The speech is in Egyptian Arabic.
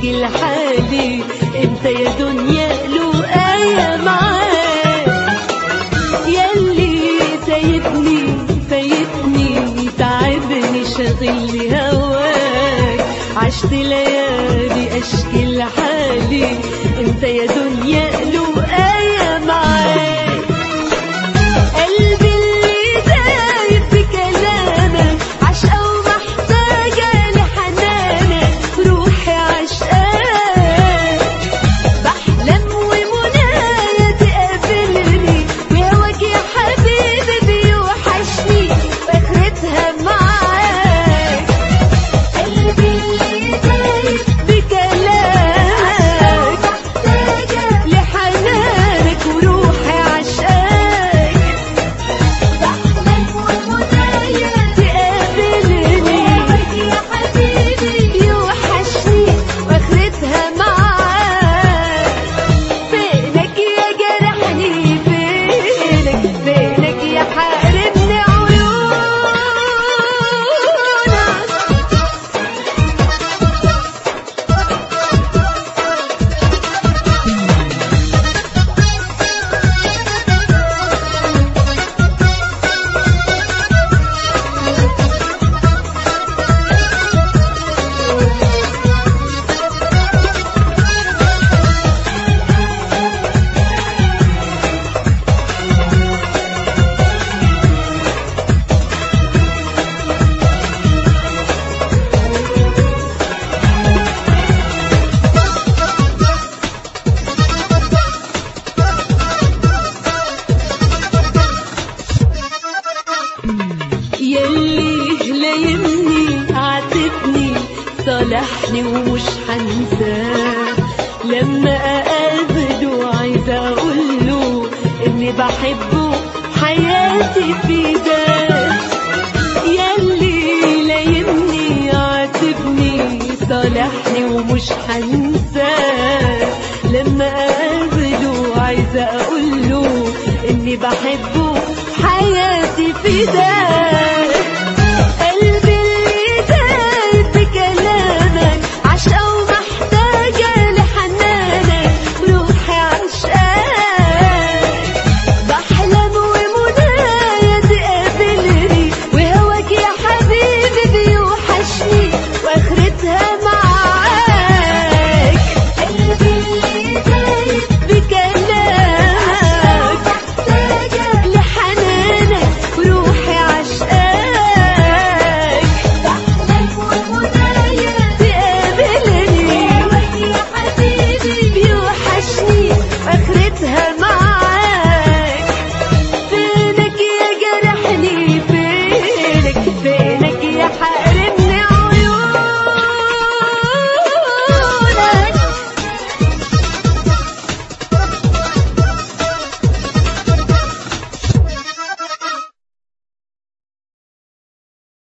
اشكي لحالي انت يا دنيا له آية معاك ياللي سايبني فايتني تعبني شاغل هواك عشت ليالي اشكي لحالي انت يا دنيا له آية معاك قلبي اللي دايب في كلامك عشقة ومحتاجة لحنانك روحي عشقاك بحلم ومنايا تقابلني وهواك يا حبيبي بيوحشني واخرتها معاك قلبي اللي دايب بكلامك محتاجة لحنانك وروحي عشقاك بحلم ومنايا تقابلني وهواك يا حبيبي بيوحشني واخرتها معاك فينك يا جرحني فينك فينك يا حاربني عيونك يلي لايمني عاتبني صالحني ومش هنساه لما اقابله عايزه اقوله اني بحبه حياتي في ده يلي لايمني عاتبني صالحني ومش هنساه لما اقابله عايزه اقوله اني بحبه حياتي في ده